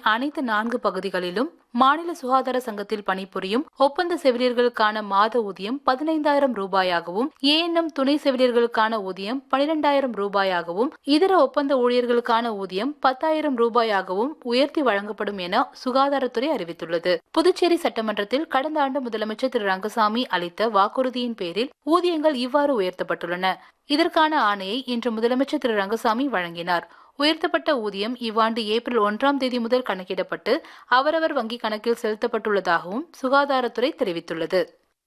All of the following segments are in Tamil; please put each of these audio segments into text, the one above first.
அனைத்து நான்கு பகுதிகளிலும் மாநில சுகாதார சங்கத்தில் பணிபுரியும் ஒப்பந்த செவிலியர்களுக்கான மாத ஊதியம் பதினைந்தாயிரம் ரூபாயாகவும் ஏஎன்எம் துணை செவிலியர்களுக்கான ஊதியம் பனிரெண்டாயிரம் ரூபாயாகவும் இதர ஒப்பந்த ஊழியர்களுக்கான ஊதியம் பத்தாயிரம் ரூபாயாகவும் உயர்த்தி வழங்கப்படும் என சுகாதாரத்துறை அறிவித்துள்ளது புதுச்சேரி சட்டமன்றத்தில் கடந்த ஆண்டு முதலமைச்சர் திரு ரங்கசாமி அளித்த வாக்குறுதியின் பேரில் ஊதியங்கள் இவ்வாறு உயர்த்தப்பட்டுள்ளன இதற்கான ஆணையை இன்று முதலமைச்சர் திரு ரங்கசாமி வழங்கினார் உயர்த்தப்பட்ட ஊதியம் இவ்வாண்டு ஏப்ரல் ஒன்றாம் தேதி முதல் கணக்கிடப்பட்டு அவரவர் வங்கி கணக்கில் செலுத்தப்பட்டுள்ளதாகவும் சுகாதாரத்துறை தெரிவித்துள்ளது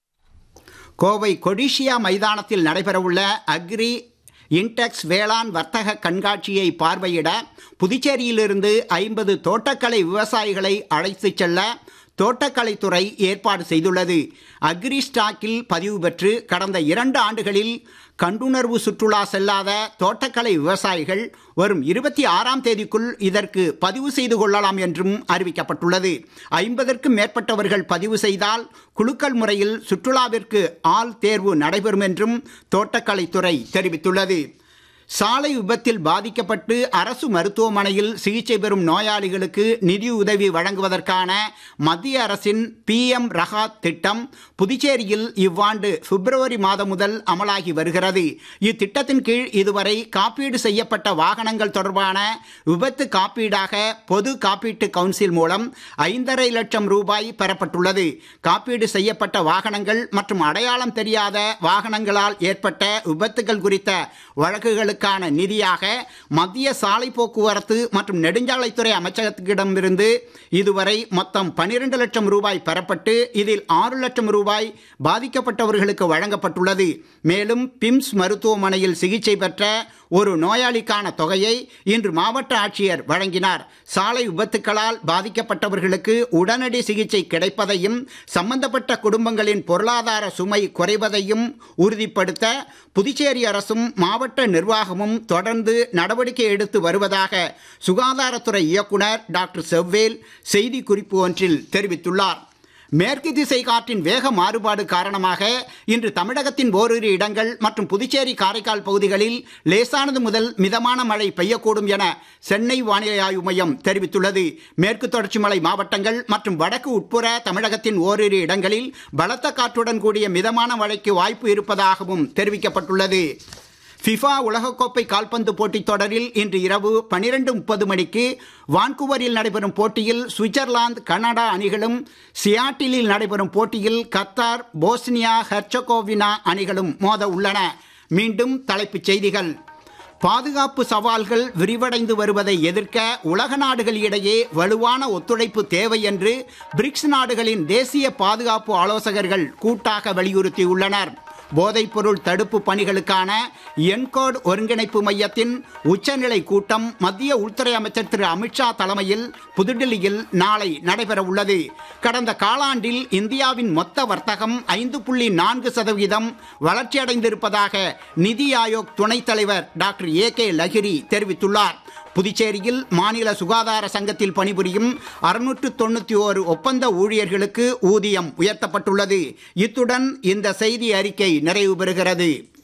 கோவை கொடிஷியா மைதானத்தில் நடைபெறவுள்ள அக்ரி இன்டெக்ஸ் வேளாண் வர்த்தக கண்காட்சியை பார்வையிட புதுச்சேரியிலிருந்து ஐம்பது தோட்டக்கலை விவசாயிகளை அழைத்துச் செல்ல தோட்டக்கலைத்துறை ஏற்பாடு செய்துள்ளது அக்ரி ஸ்டாக்கில் பதிவு பெற்று கடந்த இரண்டு ஆண்டுகளில் கண்டுணர்வு சுற்றுலா செல்லாத தோட்டக்கலை விவசாயிகள் வரும் இருபத்தி ஆறாம் தேதிக்குள் இதற்கு பதிவு செய்து கொள்ளலாம் என்றும் அறிவிக்கப்பட்டுள்ளது ஐம்பதற்கும் மேற்பட்டவர்கள் பதிவு செய்தால் குலுக்கல் முறையில் சுற்றுலாவிற்கு ஆள் தேர்வு நடைபெறும் என்றும் தோட்டக்கலைத்துறை தெரிவித்துள்ளது சாலை விபத்தில் பாதிக்கப்பட்டு அரசு மருத்துவமனையில் சிகிச்சை பெறும் நோயாளிகளுக்கு நிதியுதவி வழங்குவதற்கான மத்திய அரசின் பிஎம் ரகாத் திட்டம் புதுச்சேரியில் இவ்வாண்டு பிப்ரவரி மாதம் முதல் அமலாகி வருகிறது இத்திட்டத்தின் கீழ் இதுவரை காப்பீடு செய்யப்பட்ட வாகனங்கள் தொடர்பான விபத்து காப்பீடாக பொது காப்பீட்டு கவுன்சில் மூலம் ஐந்தரை லட்சம் ரூபாய் பெறப்பட்டுள்ளது காப்பீடு செய்யப்பட்ட வாகனங்கள் மற்றும் அடையாளம் தெரியாத வாகனங்களால் ஏற்பட்ட விபத்துகள் குறித்த வழக்குகளுக்கான நிதியாக மத்திய சாலை போக்குவரத்து மற்றும் நெடுஞ்சாலைத்துறை அமைச்சகத்திடமிருந்து இதுவரை மொத்தம் பனிரெண்டு லட்சம் ரூபாய் பெறப்பட்டு இதில் ஆறு லட்சம் ரூபாய் பாதிக்கப்பட்டவர்களுக்கு வழங்கப்பட்டுள்ளது மேலும் பிம்ஸ் மருத்துவமனையில் சிகிச்சை பெற்ற ஒரு நோயாளிக்கான தொகையை இன்று மாவட்ட ஆட்சியர் வழங்கினார் சாலை விபத்துக்களால் பாதிக்கப்பட்டவர்களுக்கு உடனடி சிகிச்சை கிடைப்பதையும் சம்பந்தப்பட்ட குடும்பங்களின் பொருளாதார சுமை குறைவதையும் உறுதிப்படுத்த புதுச்சேரி அரசும் மாவட்ட நிர்வாகமும் தொடர்ந்து நடவடிக்கை எடுத்து வருவதாக சுகாதாரத்துறை இயக்குனர் டாக்டர் செவ்வேல் செய்திக்குறிப்பு ஒன்றில் தெரிவித்துள்ளார் மேற்கு திசை காற்றின் வேக மாறுபாடு காரணமாக இன்று தமிழகத்தின் ஓரிரு இடங்கள் மற்றும் புதுச்சேரி காரைக்கால் பகுதிகளில் லேசானது முதல் மிதமான மழை பெய்யக்கூடும் என சென்னை வானிலை ஆய்வு மையம் தெரிவித்துள்ளது மேற்கு தொடர்ச்சி மலை மாவட்டங்கள் மற்றும் வடக்கு உட்புற தமிழகத்தின் ஓரிரு இடங்களில் பலத்த காற்றுடன் கூடிய மிதமான மழைக்கு வாய்ப்பு இருப்பதாகவும் தெரிவிக்கப்பட்டுள்ளது ஃபிஃபா உலகக்கோப்பை கால்பந்து போட்டித் தொடரில் இன்று இரவு பனிரெண்டு முப்பது மணிக்கு வான்குவரில் நடைபெறும் போட்டியில் சுவிட்சர்லாந்து கனடா அணிகளும் சியாட்டிலில் நடைபெறும் போட்டியில் கத்தார் போஸ்னியா ஹெர்சகோவினா அணிகளும் மோத உள்ளன மீண்டும் தலைப்புச் செய்திகள் பாதுகாப்பு சவால்கள் விரிவடைந்து வருவதை எதிர்க்க உலக நாடுகளிடையே வலுவான ஒத்துழைப்பு தேவை என்று பிரிக்ஸ் நாடுகளின் தேசிய பாதுகாப்பு ஆலோசகர்கள் கூட்டாக வலியுறுத்தியுள்ளனர் போதைப்பொருள் தடுப்பு பணிகளுக்கான என்கோட் ஒருங்கிணைப்பு மையத்தின் உச்சநிலை கூட்டம் மத்திய உள்துறை அமைச்சர் திரு அமித்ஷா தலைமையில் புதுடில்லியில் நாளை நடைபெற உள்ளது கடந்த காலாண்டில் இந்தியாவின் மொத்த வர்த்தகம் ஐந்து புள்ளி நான்கு சதவீதம் வளர்ச்சியடைந்திருப்பதாக நிதி ஆயோக் துணைத் தலைவர் டாக்டர் ஏ கே லகிரி தெரிவித்துள்ளார் புதுச்சேரியில் மாநில சுகாதார சங்கத்தில் பணிபுரியும் அறுநூற்று தொண்ணூத்தி ஓரு ஒப்பந்த ஊழியர்களுக்கு ஊதியம் உயர்த்தப்பட்டுள்ளது இத்துடன் இந்த செய்தி அறிக்கை நிறைவு பெறுகிறது